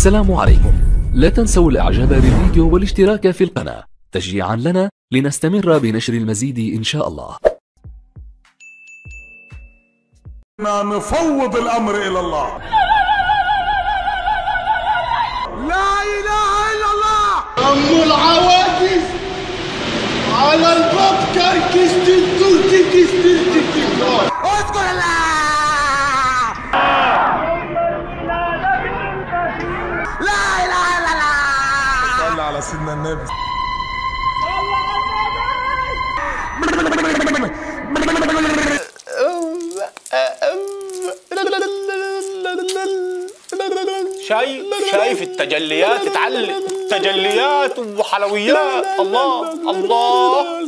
السلام عليكم لا تنسوا الاعجاب بالفيديو والاشتراك في القناة تشجيعا لنا لنستمر بنشر المزيد ان شاء الله ما نفوض الامر الى الله لا اله الا الله أم العواجز على البكر كستنتو كستنتو اذكر الله لا اله الا الله صلى على سيدنا النبي شايف شايف التجليات اتعلم تجليات وحلويات الله الله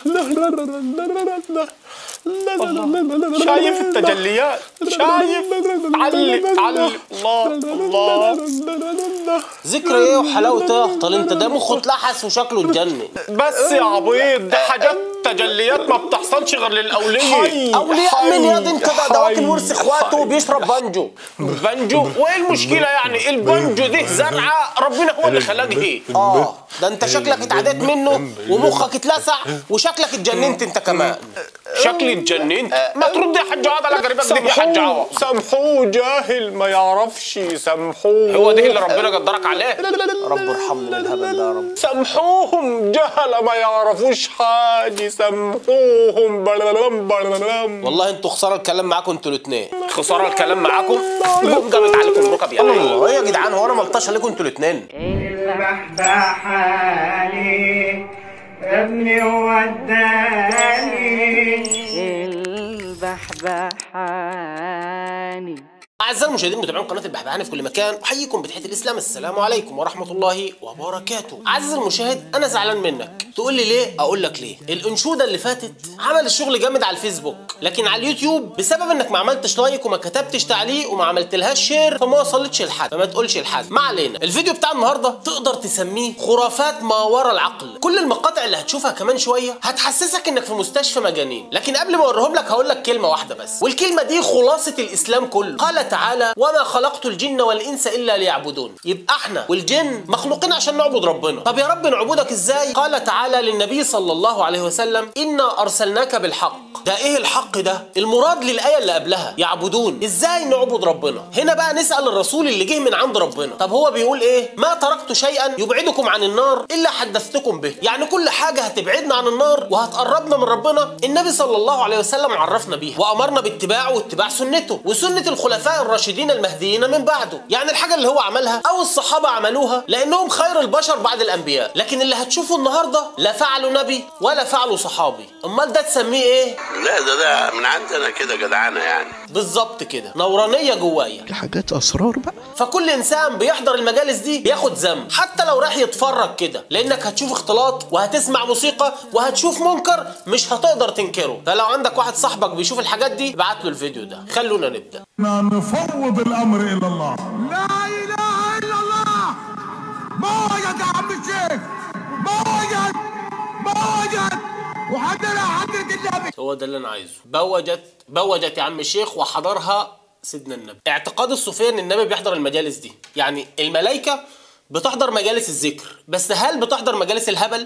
شايف التجليات شايف علم علم الله الله ذكر ايه وحلاوته طال انت ده مخه اتلحس وشكله اتجنن بس يا عبيط ده حاجات تجليات ما بتحصلش غير للاولياء اولياء مين يا دي انت ده ده واكل ورث اخواته وبيشرب بانجو بانجو وايه المشكله يعني البانجو دي زرعه ربنا هو اللي خلقها اه ده انت شكلك اتعديت منه ومخك اتلسع وشكلك اتجننت انت كمان شكلي اتجننت ما ترد يا حاج عوض على قريبك دي يا حاج عوض سامحوه جاهل ما يعرفش سامحوه هو ده اللي ربنا قدرك عليه رب ارحمني من الهبل ده يا رب سامحوهم جهل ما يعرفوش حاجه سامحوهم بلالم بلالم والله انتوا خساره الكلام معاكم انتوا الاثنين خساره الكلام معاكم قوم جابت عليكم ركب يا الله ايه يا جدعان هو انا ملطش عليكم انتوا الاثنين البحبحاني ابني وداني البحبحاني اعزائي المشاهدين متابعين قناه البحبحاني في كل مكان احييكم بتحيه الاسلام السلام عليكم ورحمه الله وبركاته عزيزي المشاهد انا زعلان منك تقول لي ليه اقول لك ليه الانشوده اللي فاتت عمل الشغل جامد على الفيسبوك لكن على اليوتيوب بسبب انك ما عملتش لايك وما كتبتش تعليق وما عملتلهاش شير فما وصلتش لحد فما تقولش لحد ما علينا الفيديو بتاع النهارده تقدر تسميه خرافات ما وراء العقل كل المقاطع اللي هتشوفها كمان شويه هتحسسك انك في مستشفى مجانين لكن قبل ما اوريهم لك هقول لك كلمه واحده بس والكلمه دي خلاصه الاسلام كله قال تعالى وما خلقت الجن والانس الا ليعبدون يبقى احنا والجن مخلوقين عشان نعبد ربنا طب يا رب نعبدك ازاي قال تعالى للنبي صلى الله عليه وسلم انا ارسلناك بالحق ده ايه الحق ده المراد للايه اللي قبلها يعبدون ازاي نعبد ربنا هنا بقى نسال الرسول اللي جه من عند ربنا طب هو بيقول ايه ما تركت شيئا يبعدكم عن النار الا حدثتكم به يعني كل حاجه هتبعدنا عن النار وهتقربنا من ربنا النبي صلى الله عليه وسلم عرفنا بيها وامرنا باتباعه واتباع سنته وسنه الخلفاء الراشدين المهديين من بعده يعني الحاجه اللي هو عملها او الصحابه عملوها لانهم خير البشر بعد الانبياء لكن اللي هتشوفه النهارده لا فعلوا نبي ولا فعلوا صحابي امال ده تسميه ايه لا ده ده من عندنا كده جدعانه يعني بالظبط كده نورانيه جوايا دي حاجات اسرار بقى فكل انسان بيحضر المجالس دي بياخد ذنب حتى لو راح يتفرج كده لانك هتشوف اختلاط وهتسمع موسيقى وهتشوف منكر مش هتقدر تنكره فلو عندك واحد صاحبك بيشوف الحاجات دي ابعت له الفيديو ده خلونا نبدا ما نفوض الامر الى الله لا اله الا الله ما وجد يا عم الشيخ ما وجد ما وجد وحدنا حضرة النبي هو ده اللي انا عايزه بوجت بوجت يا عم الشيخ وحضرها سيدنا النبي اعتقاد الصوفيه ان النبي بيحضر المجالس دي يعني الملائكه بتحضر مجالس الذكر بس هل بتحضر مجالس الهبل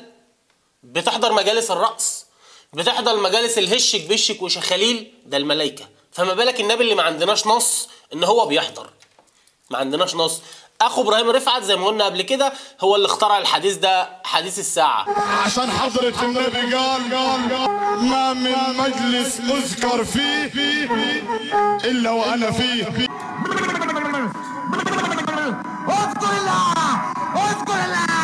بتحضر مجالس الرقص بتحضر مجالس الهشك بشك وشخاليل ده الملائكه فما بالك النبي اللي ما عندناش نص ان هو بيحضر ما عندناش نص اخو ابراهيم رفعت زي ما قلنا قبل كده هو اللي اخترع الحديث ده حديث الساعه عشان حضرة النبي قال قال قال ما من مجلس اذكر فيه الا وانا فيه اذكر الله اذكر الله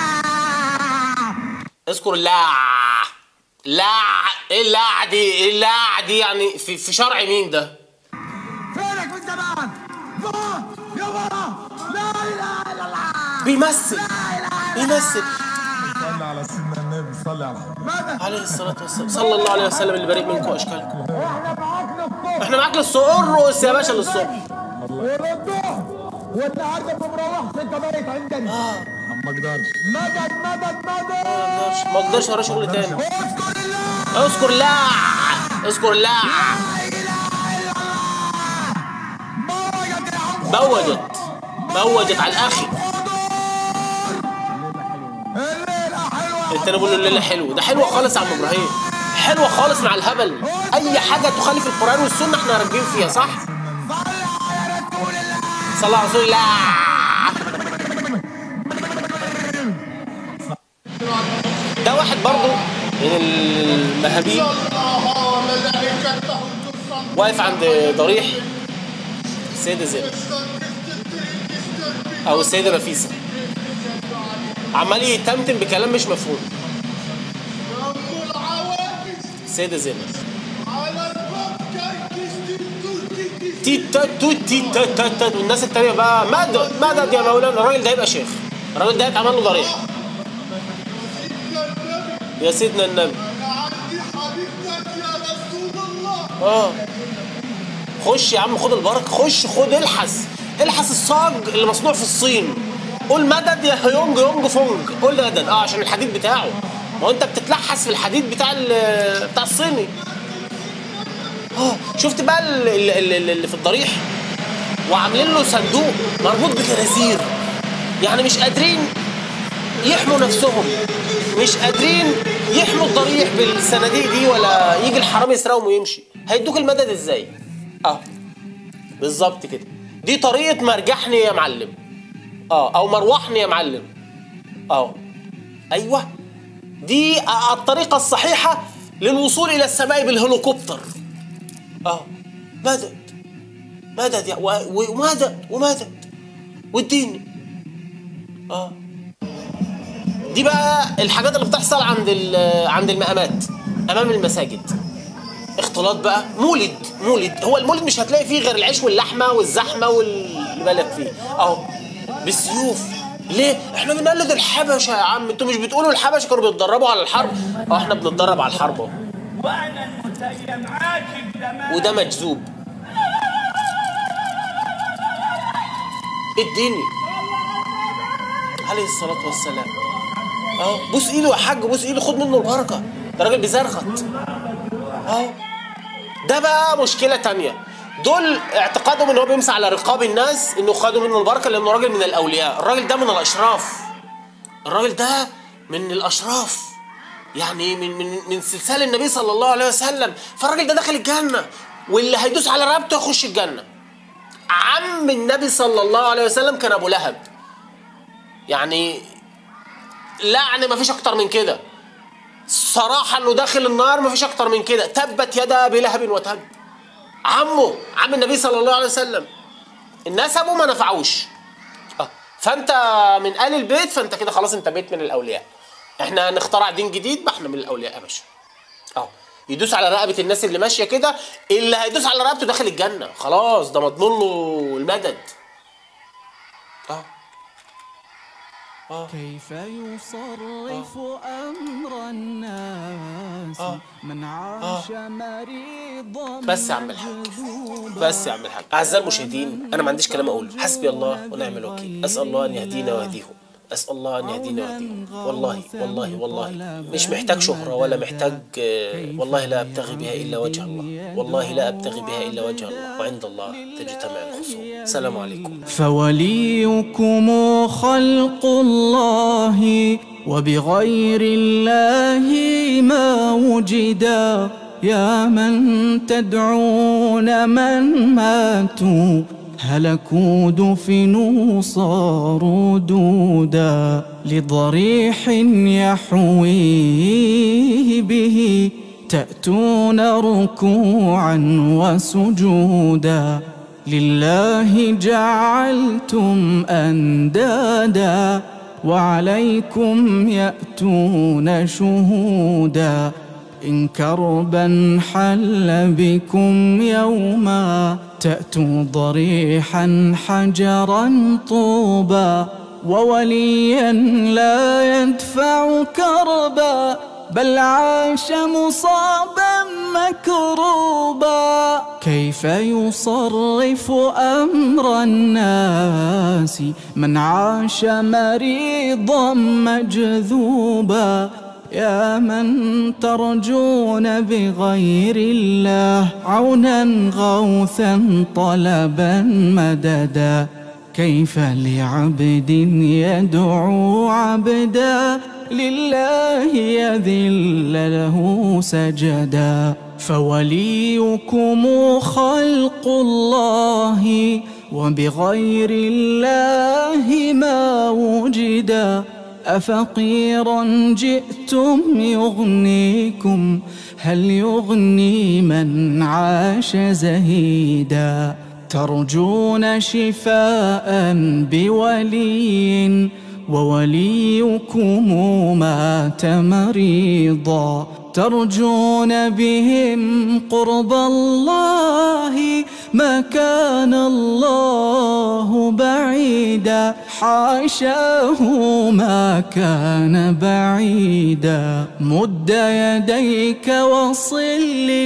اذكر الله لا ايه اللا دي ايه اللا دي يعني في, في شرع مين ده فينك من زمان فوق يا ورا لا اله الا الله بيمثل بيمثل صلي على سيدنا النبي صلي على ماذا عليه الصلاة والسلام صلى الله عليه وسلم اللي بريء منكم واشكالكم احنا معاك للصبح احنا معاك للصبح الرؤوس يا باشا للصبح وردوه والنهارده ما بروحش انت بايت عندنا ما اقدرش مدد مدد مدد ما اقدرش ورا شغل تاني اذكر الله اذكر الله اذكر الله لا اله الا الله ما وجد يا عم بوجت بوجت على الاخي خد الليلة حلوة التاني بيقول له الليله حلوه ده حلوه خالص يا عم ابراهيم حلوه خالص مع الهبل اي حاجه تخالف القران والسنه احنا راكبين فيها صح صلى على رسول الله صلى على رسول الله ده واحد برضه من المهابيل واقف عند ضريح السيده زينب او السيده نفيسه عمال يتمتم بكلام مش مفهوم السيده زينب تي تا تو تي تا تا تا والناس التانية بقى مدد مدد يا مولانا الراجل ده يبقى شيخ الراجل ده يتعمل له ضريح يا سيدنا النبي اه خش يا عم خد البركه خش خد الحس الحس الصاج اللي مصنوع في الصين قول مدد يا يونج يونج فونج قول مدد اه عشان الحديد بتاعه ما هو انت بتتلحس في الحديد بتاع ال- بتاع الصيني اه شفت بقى ال- ال- ال- اللي في الضريح وعاملين له صندوق مربوط بجرازير يعني مش قادرين يحموا نفسهم مش قادرين يحموا الضريح بالصناديق دي ولا يجي الحرامي يسرقهم ويمشي هيدوك المدد ازاي اه بالظبط كده دي طريقه مرجحني يا معلم اه او مروحني يا معلم اه ايوه دي الطريقه الصحيحه للوصول الى السماء بالهليكوبتر اه مدد مدد يا و- و- ومدد ومدد واديني اه دي بقى الحاجات اللي بتحصل عند ال- عند المقامات امام المساجد اختلاط بقى مولد مولد هو المولد مش هتلاقي فيه غير العيش واللحمه والزحمه واللي بالك فيه اهو بالسيوف ليه؟ احنا بنقلد الحبشه يا عم انتوا مش بتقولوا الحبشه كانوا بيتدربوا على الحرب؟ اه احنا بنتدرب على الحرب اهو وده مجذوب اديني عليه الصلاة والسلام اهو بوس ايده يا حاج بوس ايده خد منه البركة ده راجل بيزرخط اهو ده بقى مشكلة تانية دول اعتقادهم ان هو بيمسح على رقاب الناس انه خدوا منه البركة لانه راجل من الاولياء الراجل ده من الاشراف الراجل ده من الاشراف يعني من من من سلسال النبي صلى الله عليه وسلم فالراجل ده دخل الجنة واللي هيدوس على رقبته يخش الجنة عم النبي صلى الله عليه وسلم كان ابو لهب يعني لعن ما فيش اكتر من كده صراحة انه داخل النار ما فيش اكتر من كده تبت يدا ابي لهب وتب عمه عم النبي صلى الله عليه وسلم الناس ابوه ما نفعوش آه. فانت من ال البيت فانت كده خلاص انت بيت من الاولياء احنا هنخترع دين جديد ما احنا من الاولياء يا باشا اه يدوس على رقبه الناس اللي ماشيه كده اللي هيدوس على رقبته داخل الجنه خلاص ده مضمون له المدد اه كيف يصرف أمر الناس آه. من عاش مريضا بس يا عم الحاج بس يا عم الحاج اعزائي المشاهدين انا ما عنديش كلام اقوله حسبي الله ونعم الوكيل اسال الله ان يهدينا ويهديهم اسال الله ان يهدينا ويهديهم والله والله والله مش محتاج شهره ولا محتاج آه، والله لا ابتغي بها الا وجه الله والله لا ابتغي بها الا وجه الله وعند الله تجتمع الخصوم السلام عليكم فوليكم خلق الله وبغير الله ما وجدا يا من تدعون من ماتوا هلكوا دفنوا صاروا دودا لضريح يحويه به تأتون ركوعا وسجودا لله جعلتم أندادا وعليكم يأتون شهودا إن كربا حل بكم يوما تأتوا ضريحا حجرا طوبا ووليا لا يدفع كربا بل عاش مصابا مكروبا كيف يصرف أمر الناس من عاش مريضا مجذوبا يا من ترجون بغير الله عونا غوثا طلبا مددا كيف لعبد يدعو عبدا لله يذل له سجدا فوليكم خلق الله وبغير الله ما وجدا أفقيرا جئتم يغنيكم هل يغني من عاش زهيدا ترجون شفاء بولي ووليكم مات مريضا ترجون بهم قرب الله ما كان الله بعيدا حاشاه ما كان بعيدا مد يديك وصل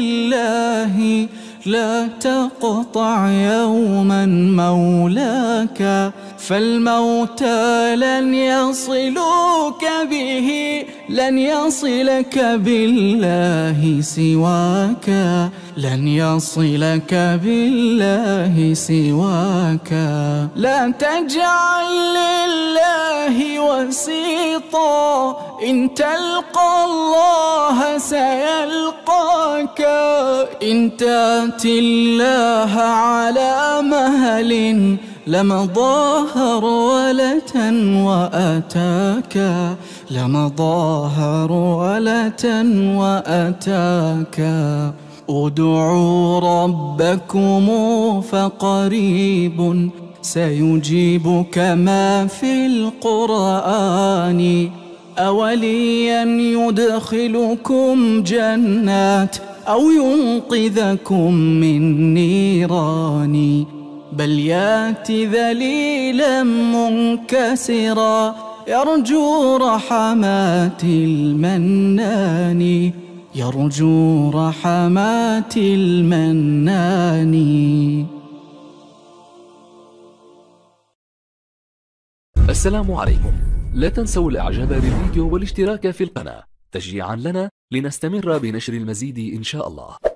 لله لا تقطع يوما مولاك فالموتى لن يصلوك به لن يصلك بالله سواك لن يصلك بالله سواك لا تجعل لله وسيطا إن تلقى الله سيلقاك إن تاتي الله على مهل لمضى رولة وأتاك لمضى رولة وأتاك ادعوا ربكم فقريب سيجيب كما في القرآن أوليا يدخلكم جنات أو ينقذكم من نيران بل ياتي ذليلا منكسرا يرجو رحمات المنان يرجو رحمات المنان السلام عليكم لا تنسوا الاعجاب بالفيديو والاشتراك في القناة تشجيعا لنا لنستمر بنشر المزيد ان شاء الله